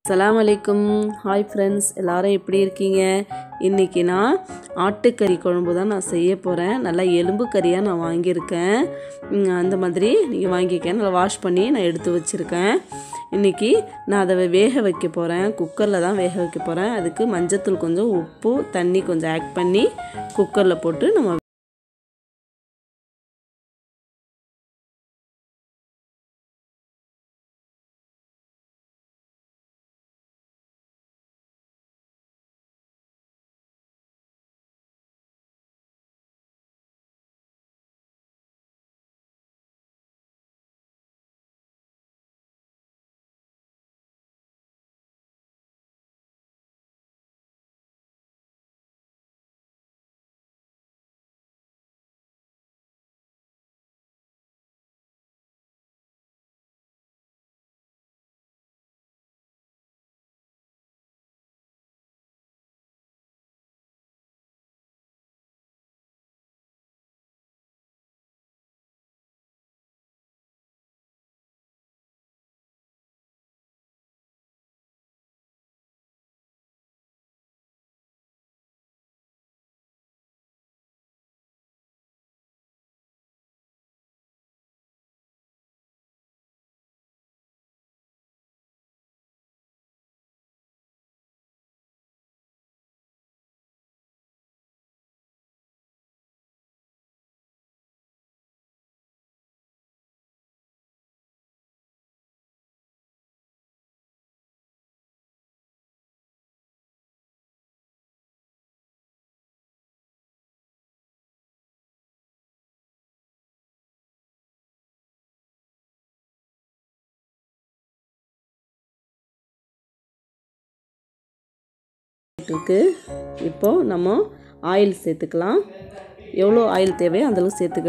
அஸ்ஸலாமு அலைக்கும் hi friends எல்லாரும் எப்படி இருக்கீங்க இன்றைக்கி நான் ஆட்டுக்கறி குழம்பு தான் நான் செய்ய போகிறேன் நல்லா எலும்பு கறியாக நான் வாங்கியிருக்கேன் ம், அந்த மாதிரி நீங்கள் வாங்கிக்க நல்லா வாஷ் பண்ணி நான் எடுத்து வச்சுருக்கேன் இன்றைக்கி நான் அதை வேக வைக்க போகிறேன் குக்கரில் தான் வேக வைக்க போகிறேன் அதுக்கு மஞ்சத்தூள் கொஞ்சம் உப்பு தண்ணி கொஞ்சம் ஆட் பண்ணி குக்கரில் போட்டு நம்ம இருக்கு இப்போது நம்ம ஆயில் சேர்த்துக்கலாம் எவ்வளோ ஆயில் தேவையோ அந்தளவுக்கு சேர்த்துக்க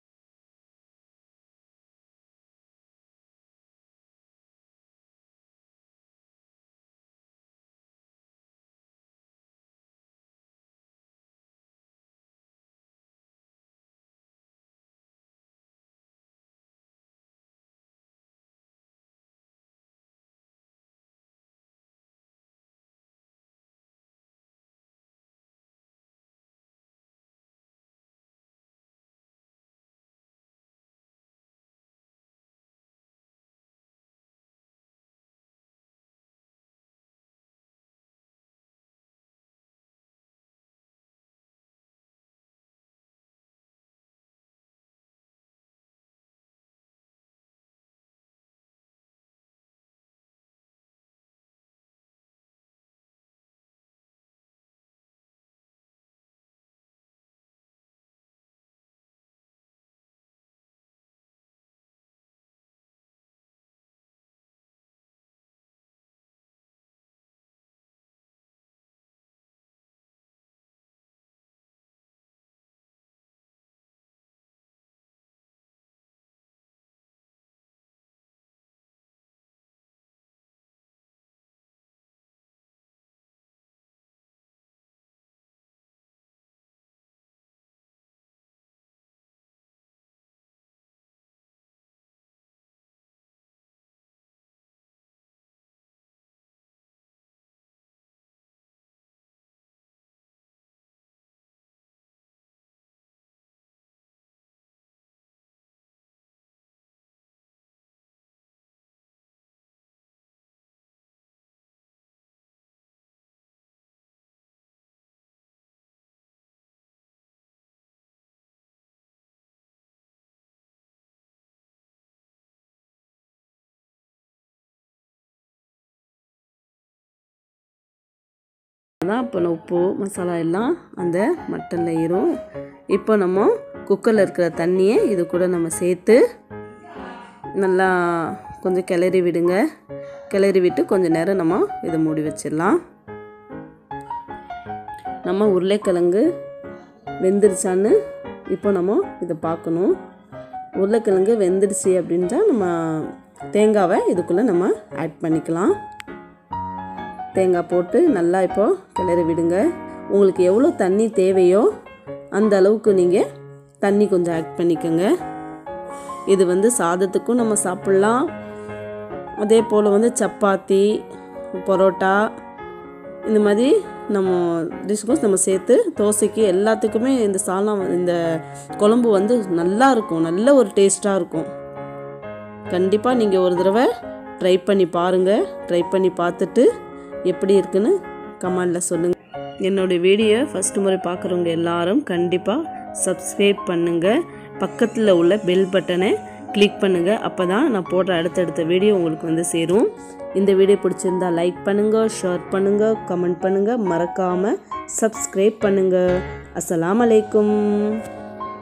தான் இப்போ நான் உப்பு மசாலா எல்லாம் அந்த மட்டனில் ஏறும் இப்போ நம்ம குக்கரில் இருக்கிற தண்ணியை இது கூட நம்ம சேர்த்து நல்லா கொஞ்சம் கிளறி விடுங்க கிளறி விட்டு கொஞ்சம் நேரம் நம்ம இதை மூடி வச்சிடலாம் நம்ம உருளைக்கிழங்கு வெந்துருச்சான்னு இப்போ நம்ம இதை பார்க்கணும் உருளைக்கிழங்கு வெந்துருச்சு அப்படின்றா நம்ம தேங்காவை இதுக்குள்ளே நம்ம ஆட் பண்ணிக்கலாம் தேங்காய் போட்டு நல்லா இப்போ கிளறி விடுங்க உங்களுக்கு எவ்வளோ தண்ணி தேவையோ அந்த அளவுக்கு நீங்கள் தண்ணி கொஞ்சம் ஆட் பண்ணிக்கோங்க இது வந்து சாதத்துக்கும் நம்ம சாப்பிட்லாம் அதே போல் வந்து சப்பாத்தி பரோட்டா இந்த மாதிரி நம்ம டிஷ்க்கும் நம்ம சேர்த்து தோசைக்கு எல்லாத்துக்குமே இந்த சால்னா இந்த குழம்பு வந்து நல்லா இருக்கும் நல்ல ஒரு டேஸ்ட்டாக இருக்கும் கண்டிப்பாக நீங்கள் ஒரு தடவை ட்ரை பண்ணி பாருங்கள் ட்ரை பண்ணி பார்த்துட்டு எப்படி இருக்குன்னு கமெண்டில் சொல்லுங்கள் என்னோடய வீடியோ ஃபஸ்ட்டு முறை பார்க்குறவங்க எல்லாரும் கண்டிப்பாக சப்ஸ்கிரைப் பண்ணுங்கள் பக்கத்தில் உள்ள பெல் பட்டனை கிளிக் பண்ணுங்கள் அப்போ தான் நான் போடுற அடுத்தடுத்த வீடியோ உங்களுக்கு வந்து சேரும் இந்த வீடியோ பிடிச்சிருந்தா லைக் பண்ணுங்கள் ஷேர் பண்ணுங்கள் கமெண்ட் பண்ணுங்கள் மறக்காமல் சப்ஸ்கிரைப் பண்ணுங்கள் அஸ்ஸலாமு அலைக்கும்